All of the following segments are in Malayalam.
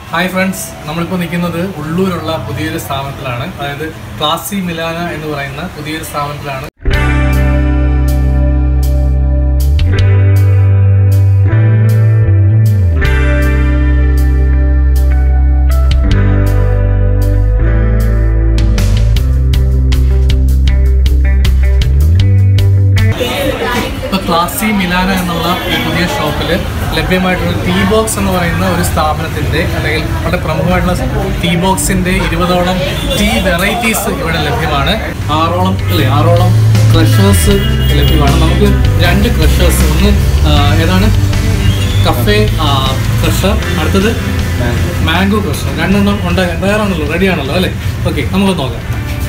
ഹായ് ഫ്രണ്ട്സ് നമ്മളിപ്പോൾ നിൽക്കുന്നത് ഉള്ളൂരുള്ള പുതിയൊരു സ്ഥാപനത്തിലാണ് അതായത് ക്ലാസി മിലാന എന്ന് പറയുന്ന പുതിയൊരു സ്ഥാപനത്തിലാണ് ഇപ്പോൾ ക്ലാസി മിലാന എന്നുള്ള ഈ പുതിയ ഷോപ്പിൽ ലഭ്യമായിട്ടുള്ള ടീ ബോക്സ് എന്ന് പറയുന്ന ഒരു സ്ഥാപനത്തിൻ്റെ അല്ലെങ്കിൽ വളരെ പ്രമുഖമായിട്ടുള്ള ടീ ബോക്സിൻ്റെ ഇരുപതോളം ടീ വെറൈറ്റീസ് ഇവിടെ ലഭ്യമാണ് ആറോളം അല്ലേ ആറോളം ക്രഷേഴ്സ് ലഭ്യമാണ് നമുക്ക് രണ്ട് ക്രഷേഴ്സ് ഒന്ന് ആ, ഏതാണ് കഫേ ക്രഷർ അടുത്തത് മാംഗോ ക്രഷർ രണ്ടെണ്ണം ഉണ്ട് തയ്യാറാണല്ലോ റെഡിയാണല്ലോ അല്ലേ ഓക്കെ നമുക്ക് നോക്കാം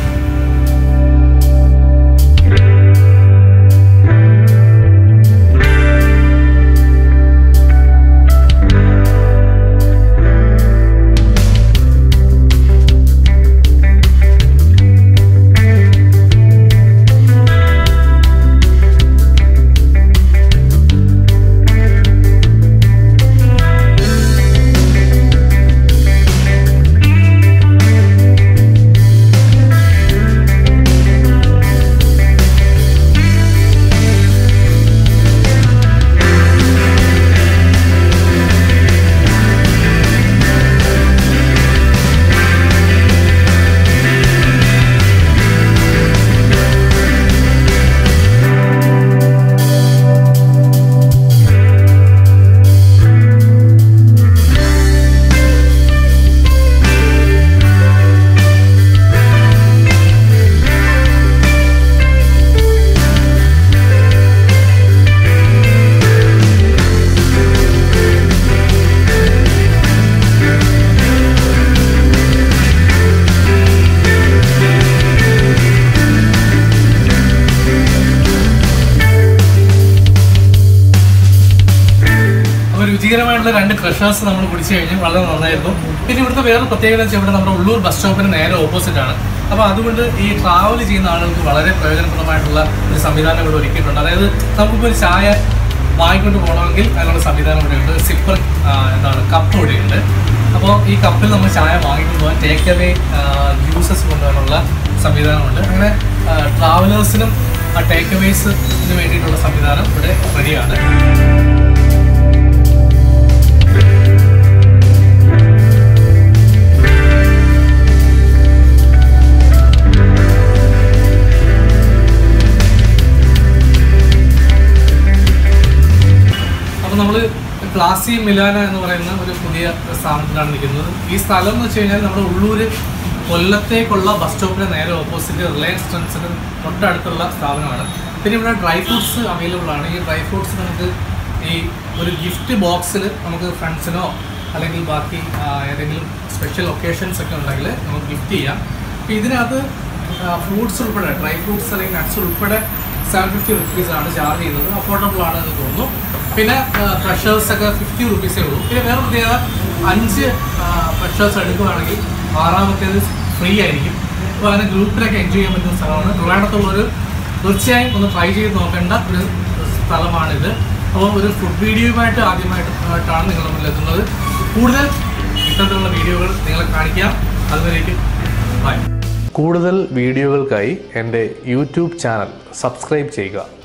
അപ്പോൾ രുചികരമായിട്ടുള്ള രണ്ട് ക്രഷേഴ്സ് നമ്മൾ കുടിച്ചു കഴിഞ്ഞു വളരെ നന്നായിരുന്നു പിന്നെ ഇവിടുത്തെ വേറെ പ്രത്യേകത വെച്ചാൽ ഇവിടെ നമ്മുടെ ഉള്ളൂർ ബസ് സ്റ്റോപ്പിന് നേരെ ഓപ്പോസിറ്റ് ആണ് അപ്പോൾ അതുകൊണ്ട് ഈ ട്രാവൽ ചെയ്യുന്ന ആളുകൾക്ക് വളരെ പ്രയോജനപ്രദമായിട്ടുള്ള ഒരു സംവിധാനം ഇവിടെ ഒരുക്കിയിട്ടുണ്ട് അതായത് നമുക്കിപ്പോൾ ഒരു ചായ വാങ്ങിക്കൊണ്ട് പോകണമെങ്കിൽ അതിനുള്ള സംവിധാനം ഇവിടെ ഉണ്ട് സിപ്പർ എന്താണ് കപ്പ് ഇവിടെയുണ്ട് അപ്പോൾ ഈ കപ്പിൽ നമ്മൾ ചായ വാങ്ങിക്കൊണ്ട് പോകാൻ ടേക്ക് അവേ ജ്യൂസസ് കൊണ്ടുപോകാനുള്ള സംവിധാനമുണ്ട് അങ്ങനെ ട്രാവലേഴ്സിനും ടേക്ക് അവേസിന് വേണ്ടിയിട്ടുള്ള സംവിധാനം ഇവിടെ റെഡിയാണ് അപ്പോൾ നമ്മൾ ക്ലാസി മിലാന എന്ന് പറയുന്ന ഒരു പുതിയ സ്ഥാപനത്തിലാണ് നിൽക്കുന്നത് ഈ സ്ഥലം എന്ന് വെച്ച് കഴിഞ്ഞാൽ നമ്മുടെ ഉള്ളൂർ കൊല്ലത്തേക്കുള്ള ബസ് സ്റ്റോപ്പിന് നേരെ ഓപ്പോസിറ്റ് റിലയൻസ് ട്രെൻഡ്സിന് തൊട്ടടുത്തുള്ള സ്ഥാപനമാണ് പിന്നെ ഇവിടെ ഡ്രൈ ഫ്രൂട്ട്സ് അവൈലബിൾ ആണ് ഈ ഡ്രൈ ഫ്രൂട്ട്സ് നമുക്ക് ഈ ഒരു ഗിഫ്റ്റ് ബോക്സിൽ നമുക്ക് ഫ്രണ്ട്സിനോ അല്ലെങ്കിൽ ബാക്കി ആ, ഏതെങ്കിലും സ്പെഷ്യൽ ഒക്കേഷൻസ് ഒക്കെ ഉണ്ടെങ്കിൽ നമുക്ക് ഗിഫ്റ്റ് ചെയ്യാം അപ്പോൾ ഇതിനകത്ത് ഫ്രൂട്ട്സ് ഉൾപ്പെടെ ഡ്രൈ ഫ്രൂട്ട്സ് അല്ലെങ്കിൽ നട്ട്സ് ഉൾപ്പെടെ സെവൻ ഫിഫ്റ്റി റുപ്പീസ് ആണ് ചാർജ് ചെയ്യുന്നത് അഫോർഡബിൾ ആണെന്ന് തോന്നുന്നു പിന്നെ ഫ്രഷേഴ്സ് ഒക്കെ ഫിഫ്റ്റി റുപ്പീസേ ഉള്ളൂ പിന്നെ വേറെ പ്രത്യേകത അഞ്ച് ഫ്രഷേഴ്സ് എടുക്കുകയാണെങ്കിൽ ആറാമത്തേത് ഫ്രീ ആയിരിക്കും അപ്പോൾ അങ്ങനെ ഗ്രൂപ്പിലൊക്കെ എൻജോയ് ചെയ്യാൻ പറ്റുന്ന സ്ഥലമാണ് ട്രിവാൻഡത്തുള്ളൊരു തീർച്ചയായും ഒന്ന് ട്രൈ ചെയ്ത് നോക്കേണ്ട ഒരു സ്ഥലമാണിത് അപ്പോൾ ഒരു ഫുഡ് വീഡിയോയുമായിട്ട് ആദ്യമായിട്ട് ആയിട്ടാണ് നിങ്ങളുടെ മുന്നിൽ എത്തുന്നത് കൂടുതൽ ഇത്തരത്തിലുള്ള വീഡിയോകൾ നിങ്ങളെ കാണിക്കാം അതുവരേക്കും ബൈ കൂടുതൽ വീഡിയോകൾക്കായി എൻ്റെ യൂട്യൂബ് ചാനൽ സബ്സ്ക്രൈബ് ചെയ്യുക